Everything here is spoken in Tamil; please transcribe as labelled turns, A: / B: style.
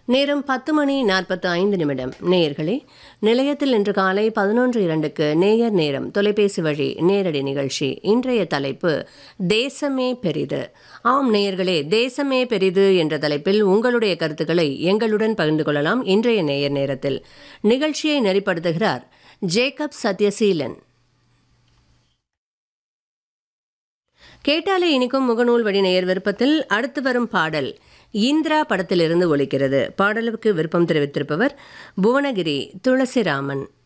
A: நேரம் பத்து மணி நாற்பத்து ஐந்து நிமிடம் நேயர்களே நிலையத்தில் இன்று காலை பதினொன்று இரண்டுக்கு நேயர் நேரம் தொலைபேசி வழி நேரடி நிகழ்ச்சி இன்றைய தலைப்பு தேசமே பெரிது ஆம் நேயர்களே தேசமே பெரிது என்ற தலைப்பில் உங்களுடைய கருத்துக்களை எங்களுடன் பகிர்ந்து கொள்ளலாம் இன்றைய நேயர் நேரத்தில் நிகழ்ச்சியை நெறிப்படுத்துகிறார் ஜேக்கப் சத்யசீலன் கேட்டாலே இனிக்கும் முகநூல் வழி நேயர் விருப்பத்தில் அடுத்து வரும் பாடல் இந்திரா படத்திலிருந்து ஒலிக்கிறது பாடலுக்கு விருப்பம் தெரிவித்திருப்பவர் புவனகிரி துளசிராமன்